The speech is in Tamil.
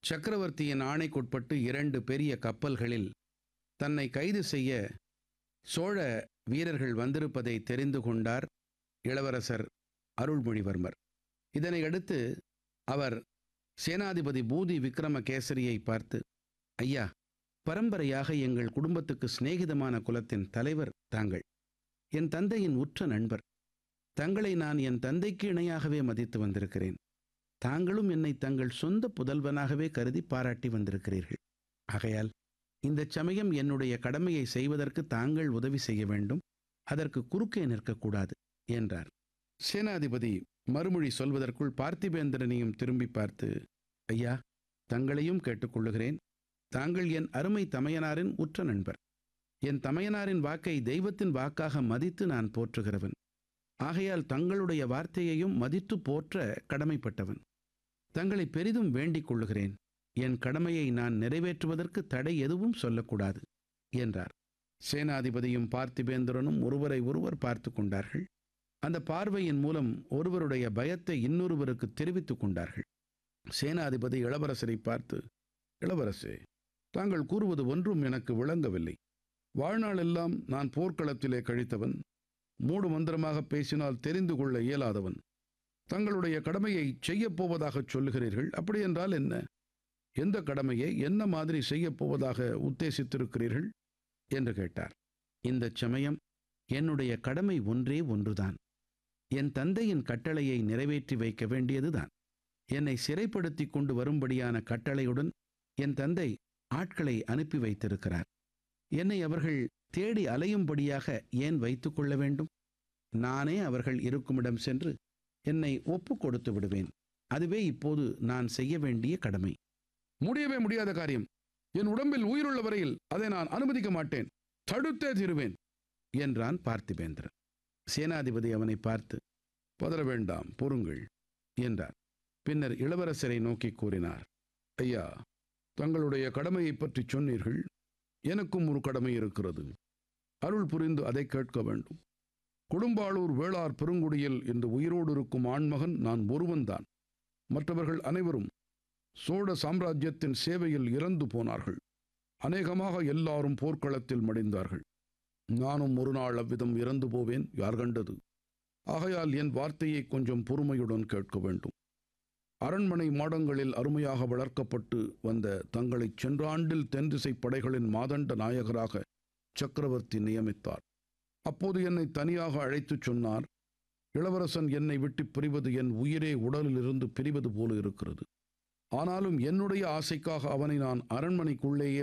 சக்கரவர்த்தியின் ஆணைக்குட்பட்டு இரண்டு பெரிய கப்பல்களில் தன்னை கைது செய்ய சோழ வீரர்கள் வந்திருப்பதை தெரிந்து கொண்டார் இளவரசர் அருள்மொழிவர்மர் இதனை அடுத்து அவர் சேனாதிபதி பூதி விக்ரமகேசரியை பார்த்து ஐயா பரம்பரையாக எங்கள் குடும்பத்துக்கு சிநேகிதமான குலத்தின் தலைவர் தாங்கள் என் தந்தையின் உற்ற நண்பர் தங்களை நான் என் தந்தைக்கு இணையாகவே மதித்து வந்திருக்கிறேன் தாங்களும் என்னை தங்கள் சொந்த புதல்வனாகவே கருதி பாராட்டி வந்திருக்கிறீர்கள் ஆகையால் இந்த சமயம் என்னுடைய கடமையை செய்வதற்கு தாங்கள் உதவி செய்ய வேண்டும் அதற்கு குறுக்கே நிற்கக்கூடாது என்றார் சேனாதிபதி மறுமொழி சொல்வதற்குள் பார்த்திபேந்திரனையும் திரும்பி பார்த்து ஐயா தங்களையும் கேட்டுக்கொள்ளுகிறேன் தாங்கள் என் அருமை தமையனாரின் உற்ற நண்பர் என் தமையனாரின் வாக்கை தெய்வத்தின் வாக்காக மதித்து நான் போற்றுகிறவன் ஆகையால் தங்களுடைய வார்த்தையையும் மதித்து போற்ற கடமைப்பட்டவன் தங்களை பெரிதும் வேண்டிக் கொள்ளுகிறேன் என் கடமையை நான் நிறைவேற்றுவதற்கு தடை எதுவும் சொல்லக்கூடாது என்றார் சேனாதிபதியும் பார்த்திபேந்திரனும் ஒருவரை ஒருவர் பார்த்து கொண்டார்கள் அந்த பார்வையின் மூலம் ஒருவருடைய பயத்தை இன்னொருவருக்கு தெரிவித்துக் கொண்டார்கள் சேனாதிபதி இளவரசரை பார்த்து இளவரசே தாங்கள் கூறுவது ஒன்றும் எனக்கு விளங்கவில்லை வாழ்நாளெல்லாம் நான் போர்க்களத்திலே கழித்தவன் மூடு மந்திரமாக பேசினால் தெரிந்து கொள்ள இயலாதவன் தங்களுடைய கடமையை செய்யப் போவதாகச் சொல்லுகிறீர்கள் அப்படியென்றால் என்ன எந்த கடமையை என்ன மாதிரி செய்யப் போவதாக உத்தேசித்திருக்கிறீர்கள் என்று கேட்டார் இந்த சமயம் என்னுடைய கடமை ஒன்றே ஒன்றுதான் என் தந்தையின் கட்டளையை நிறைவேற்றி வைக்க வேண்டியதுதான் என்னை சிறைப்படுத்தி கொண்டு வரும்படியான கட்டளையுடன் என் தந்தை ஆட்களை அனுப்பி வைத்திருக்கிறார் என்னை அவர்கள் தேடி அலையும்படியாக ஏன் வைத்துக் கொள்ள வேண்டும் நானே அவர்கள் இருக்குமிடம் சென்று என்னை ஒப்பு கொடுத்து விடுவேன் அதுவே இப்போது நான் செய்ய வேண்டிய கடமை முடியவே முடியாத காரியம் என் உடம்பில் உயிருள்ள வரையில் அதை நான் அனுமதிக்க மாட்டேன் தடுத்தே தீருவேன் என்றான் பார்த்திபேந்திரன் சேனாதிபதி அவனை பார்த்து பதற வேண்டாம் பொறுங்கள் என்றார் பின்னர் இளவரசரை நோக்கி கூறினார் ஐயா தங்களுடைய கடமையை பற்றி சொன்னீர்கள் எனக்கும் ஒரு கடமை இருக்கிறது அருள் புரிந்து அதை கேட்க வேண்டும் கொடும்பாளூர் வேளார் பெருங்குடியில் இன்று உயிரோடு இருக்கும் ஆண்மகன் நான் ஒருவன்தான் மற்றவர்கள் அனைவரும் சோழ சாம்ராஜ்யத்தின் சேவையில் இறந்து போனார்கள் அநேகமாக எல்லாரும் போர்க்களத்தில் மடிந்தார்கள் நானும் ஒரு நாள் அவ்விதம் இறந்து போவேன் யார் கண்டது ஆகையால் என் வார்த்தையை கொஞ்சம் பொறுமையுடன் கேட்க வேண்டும் அரண்மனை மாடங்களில் அருமையாக வளர்க்கப்பட்டு வந்த தங்களை சென்ற ஆண்டில் தென்திசை படைகளின் மாதண்ட நாயகராக சக்கரவர்த்தி நியமித்தார் அப்போது என்னை தனியாக அழைத்துச் சொன்னார் இளவரசன் என்னை விட்டு பிரிவது என் உயிரே உடலிலிருந்து பிரிவது போல இருக்கிறது ஆனாலும் என்னுடைய ஆசைக்காக அவனை நான் அரண்மனைக்குள்ளேயே